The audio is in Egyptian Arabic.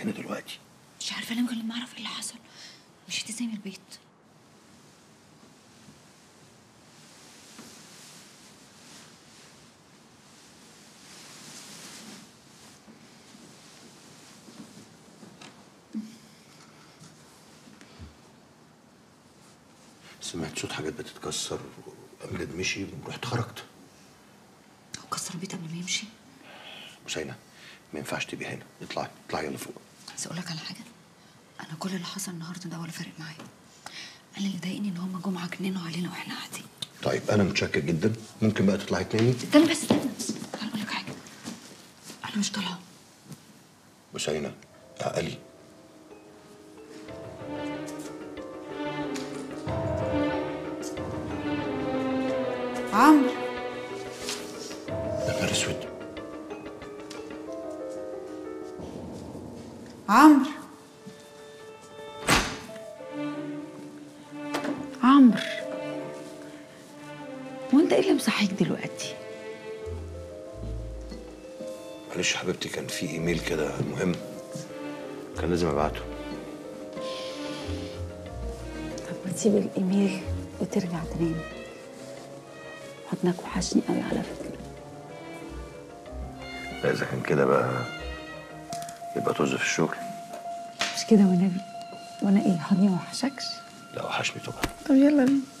هنا دلوقتي مش عارفه ليه لما اعرف ايه اللي حصل مشيت ازاي من البيت سمعت صوت حاجات بتتكسر امجد مشي ورحت خرجت هو كسر البيت قبل ما يمشي حسينة ما ينفعش تبقي هنا اطلعي اطلعي يلا فوق بس اقول لك على حاجه انا كل اللي حصل النهارده ده ولا فارق معايا انا اللي ضايقني ان هم جم عكننوا علينا واحنا قاعدين طيب انا متشكر جدا ممكن بقى تطلعي تنامي استنى بس استنى انا اقول لك حاجه انا مش طالعه حسينة تعالي عمرو يا نهار اسود عمرو عمرو هو انت ايه اللي مصحيك دلوقتي معلش يا حبيبتي كان في ايميل كده مهم كان لازم ابعته طب ما تسيب الايميل وترجع تنام حضنك وحشني قوي على فكره لا اذا كان كده بقى يبقى طز في الشغل مش كده والنبي وانا ايه حضني ما وحشكش لا وحشني طبعا طب يلا بينا